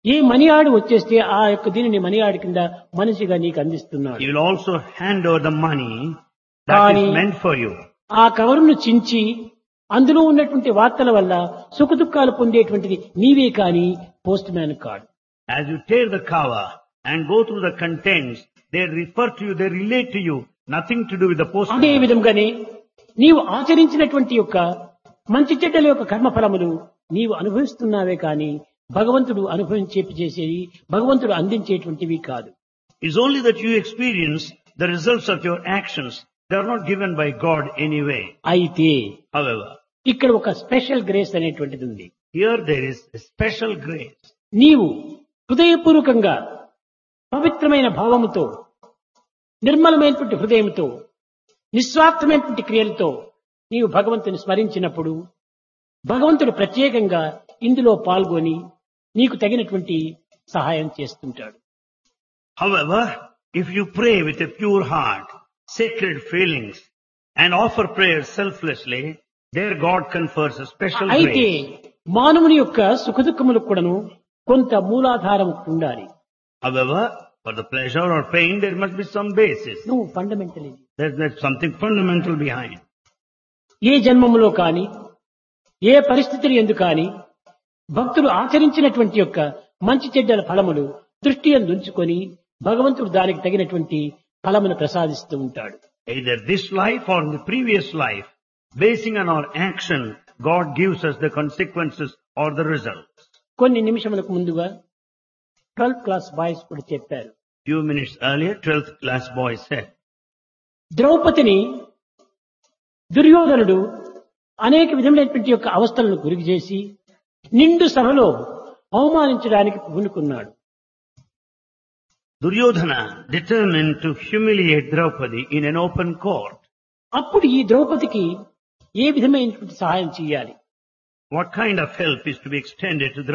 ఏ మనియాడు వచ్చేస్తే ఆ యొక్క దీనిని మనియాడి కింద మనిషిగా నీకు అందిస్తున్నాడు He will also hand over the money that Kani- is meant for you. ఆ కవరును చించి అందులో ఉన్నటువంటి వార్తల వల్ల సుఖదుఖాలు పొందేటువంటిది నీవే కాని పోస్ట్ మ్యాన్ కాడు As you tear the cover and go through the contents, they refer to you, they relate to you, nothing to do with the అదే postman. విధంగానే నీవు ఆచరించినటువంటి యొక్క మంచి చెడ్డల యొక్క కర్మఫలములు నీవు అనుభవిస్తున్నావే కాని భగవంతుడు అనుభవించేపి చేసేవి భగవంతుడు అందించేటువంటివి కాదు It's only that you experience the results of your actions. They are not given by God anyway. అయితే However, ఇక్కడ ఒక స్పెషల్ గ్రేస్ అనేటువంటిది ఉంది here there is a special grace. నీవు హృదయపూర్వకంగా పవిత్రమైన భావముతో నిర్మలమైనటువంటి హృదయంతో నిస్వార్థమైనటువంటి క్రియలతో నీవు భగవంతుని స్మరించినప్పుడు భగవంతుడు ప్రత్యేకంగా ఇందులో పాల్గొని నీకు తగినటువంటి సహాయం చేస్తుంటాడు However, if you pray with a pure heart, sacred feelings, and offer prayers selflessly, there God confers a special అయితే grace. మానవుని యొక్క సుఖదుఖములకు కూడాను కొంత మూలాధారం ఉండాలి However, for the pleasure or pain, there must be some basis. నువ్వు fundamental ఇది There's, there's something fundamental behind. ఏ జన్మములో కాని ఏ పరిస్థితులు ఎందు కాని భక్తులు ఆచరించినటువంటి యొక్క మంచి చెడ్డల ఫలములు దృష్టి ఉంచుకొని భగవంతుడు దానికి తగినటువంటి ఫలమును ప్రసాదిస్తూ ఉంటాడు Either this life or in the previous life, basing on our action, God gives us the consequences or the results. కొన్ని నిమిషములకు ముందుగా ట్వెల్త్ క్లాస్ బాయ్స్ కూడా చెప్పారు Few minutes earlier, 12th class boy said, ద్రౌపదిని దుర్యోధనుడు అనేక విధములైనటువంటి యొక్క అవస్థలను గురి చేసి నిండు సభలో అవమానించడానికి పూనుకున్నాడు Duryodhana determined to humiliate Draupadi in an open court. అప్పుడు ఈ ద్రౌపదికి ఏ విధమైనటువంటి సహాయం చేయాలి What kind of help is to be extended to